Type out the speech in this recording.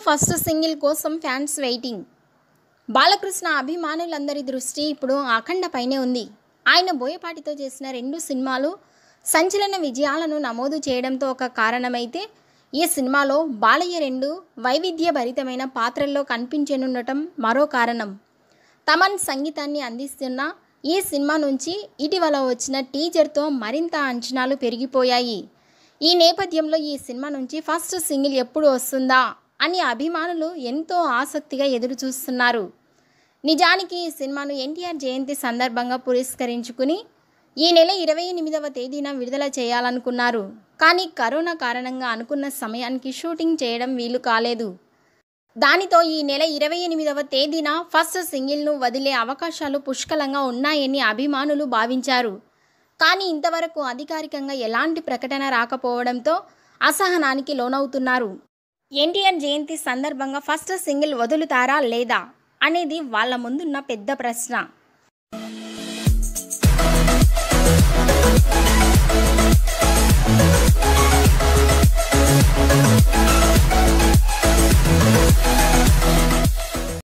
first single కోసం fans waiting Balakrishna అభిమానులందరి దృష్టి ఇప్పుడు అఖండ పైనే ఉంది ఆయన బోయపాటితో చేసిన రెండు సినిమాలు సంచలన విజయాలను నమోదు చేయడంతో ఒక కారణమైతే ఈ సినిమాలో బాలయ్య రెండు వైవిధ్యభరితమైన పాత్రల్లో కనిపించనుండటం మరో కారణం తమన్ సంగీతాన్ని అందిస్తున్న ఈ సినిమా నుంచి ఇటీవల వచ్చిన టీజర్తో మరింత అంచనాలు పెరిగిపోయాయి ఈ నేపథ్యంలో ఈ సినిమా నుంచి ఫస్ట్ సింగిల్ ఎప్పుడు వస్తుందా అని అభిమానులు ఎంతో ఆసక్తిగా ఎదురు చూస్తున్నారు నిజానికి ఈ సినిమాను ఎన్టీఆర్ జయంతి సందర్భంగా పురస్కరించుకుని ఈ నెల ఇరవై ఎనిమిదవ తేదీన విడుదల చేయాలనుకున్నారు కానీ కరోనా కారణంగా అనుకున్న సమయానికి షూటింగ్ చేయడం వీలు కాలేదు దానితో ఈ నెల ఇరవై ఎనిమిదవ తేదీన ఫస్ట్ సింగిల్ను వదిలే అవకాశాలు పుష్కలంగా ఉన్నాయని అభిమానులు భావించారు కానీ ఇంతవరకు అధికారికంగా ఎలాంటి ప్రకటన రాకపోవడంతో అసహనానికి లోనవుతున్నారు ఎన్టీఆర్ జయంతి సందర్భంగా ఫస్ట్ సింగిల్ వదులుతారా లేదా అనేది వాళ్ళ ముందున్న పెద్ద ప్రశ్న